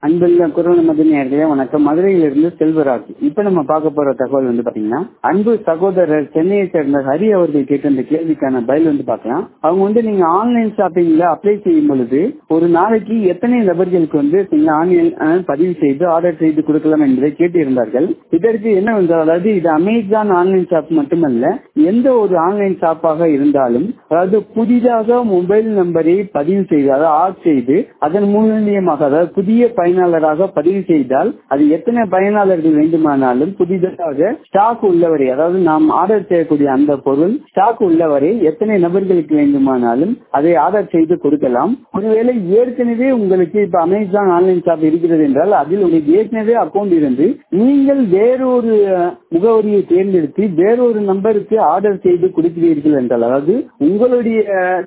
அன்புள்ள குரல் மதினியர்களே வணக்கம் மதுரையிலிருந்து செல்வராஜ் இப்ப நம்ம பார்க்க போற தகவல் வந்து பாத்தீங்கன்னா அன்பு சகோதரர் சென்னையை சேர்ந்த ஹரி அவர்கள் கேட்ட இந்த கேள்விக்கான பதில் வந்து பார்க்கலாம் அவங்க வந்து நீங்க ஆன்லைன் ஷாப்பிங்ல அப்ளை செய்யும் பொழுது ஒரு நாளைக்கு எத்தனை நபர்களுக்கு வந்து நீங்க ஆன்லைன் பதிவு செய்து ஆர்டர் செய்து கொடுக்கலாம் என்பதை கேட்டிருந்தார்கள் இதற்கு என்னவென்றால் அதாவது இது அமேசான் ஆன்லைன் ஷாப் மட்டுமல்ல எந்த ஒரு ஆன்லைன் ஷாப்பாக இருந்தாலும் அதாவது புதிதாக மொபைல் நம்பரை பதிவு செய்து அதாவது ஆட் செய்து அதன் மூலியமாக அதாவது புதிய பயனாளராக பதிவு செய்தால் அது எத்தனை பயனாளர்கள் வேண்டுமானாலும் புதிதாக ஸ்டாக் உள்ளவரை அதாவது நாம் ஆர்டர் செய்யக்கூடிய அந்த பொருள் ஸ்டாக் உள்ளவரை எத்தனை நபர்களுக்கு வேண்டுமானாலும் அதை ஆர்டர் செய்து கொடுக்கலாம் ஒருவேளை ஏற்கனவே உங்களுக்கு இப்ப அமேசான் ஆன்லைன் ஷாப் இருக்கிறது என்றால் அதில் உங்களுக்கு ஏற்கனவே அக்கௌண்ட் இருந்து நீங்கள் வேறொரு முகவரியை தேர்ந்தெடுத்து வேறொரு நம்பருக்கு ஆர்டர் செய்து கொடுக்கிறீர்கள் என்றால் அதாவது உங்களுடைய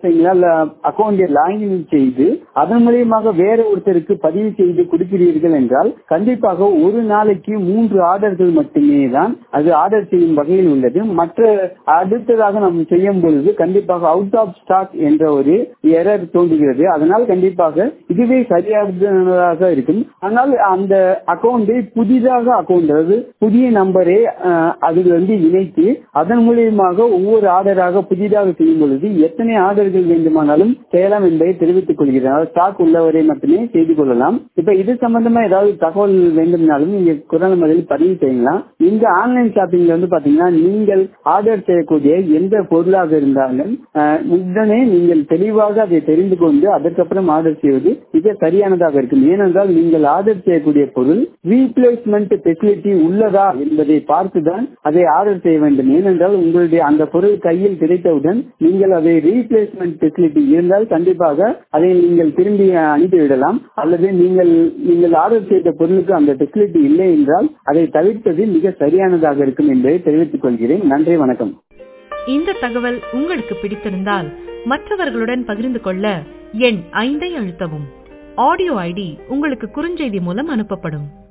அக்கௌண்டை லாகின் செய்து அதன் மூலியமாக வேற ஒருத்தருக்கு பதிவு செய்து கொடுக்கிறீர்கள் என்றால் கண்டிப்பாக ஒரு நாளைக்கு மூன்று ஆர்டர்கள் மட்டுமே தான் அது ஆர்டர் செய்யும் வகையில் உள்ளது மற்ற அடுத்ததாக நாம் செய்யும் பொழுது கண்டிப்பாக அவுட் ஆஃப் ஸ்டாக் என்ற ஒரு எரர் தோன்றுகிறது அதனால் கண்டிப்பாக இதுவே சரியானதாக இருக்கும் ஆனால் அந்த அக்கௌண்டை புதிதாக அக்கௌண்ட் அதாவது புதிய நம்பரை அதில் வந்து இணைத்து அதன் மூலியமாக ஒவ்வொரு ஆர்டராக புதிதாக செய்யும் பொழுது எத்தனை ஆர்டர்கள் வேண்டுமானாலும் செய்யலாம் என்பதை தெரிவித்துக் கொள்கிறேன் அதாவது ஸ்டாக் உள்ளவரை மட்டுமே செய்து கொள்ளலாம் இப்ப இது சம்பந்தமா ஏதாவது தகவல் வேண்டும்னாலும் நீங்க குரல் மதில் பதிவு செய்யலாம் இந்த ஆன்லைன் ஷாப்பிங்ல வந்து பாத்தீங்கன்னா நீங்கள் ஆர்டர் செய்யக்கூடிய எந்த பொருளாக இருந்தாலும் உடனே நீங்கள் தெளிவாக அதை தெரிந்து கொண்டு அதற்கப்புறம் ஆர்டர் செய்வது மிக சரியானதாக இருக்கும் ஏனென்றால் நீங்கள் ஆர்டர் செய்யக்கூடிய பொருள் ரீப்ளேஸ்மெண்ட் ஃபெசிலிட்டி உள்ளதா என்பதை பார்த்துதான் அதை ஆர்டர் செய்ய வேண்டும் ஏனென்றால் உங்களுடைய அந்த பொருள் கையில் கிடைத்தவுடன் நீங்கள் அதை ரீப்ளேஸ்மெண்ட் ஃபெசிலிட்டி இருந்தால் கண்டிப்பாக அதை நீங்கள் திரும்பி அனுப்பிவிடலாம் அல்லது நீங்கள் நீங்கள் ஆர்டர் செய்த பொருளுக்கு அந்த ஃபெசிலிட்டி இல்லை என்றால் அதை தவிர்ப்பது மிக சரியானதாக இருக்கும் என்பதை தெரிவித்துக் கொள்கிறேன் நன்றி வணக்கம் இந்த தகவல் உங்களுக்கு பிடித்திருந்தால் மற்றவர்களுடன் பகிர்ந்து கொள்ள எண் ஐந்தை அழுத்தவும் ஆடியோ ஐடி உங்களுக்கு குறுஞ்செய்தி மூலம் அனுப்பப்படும்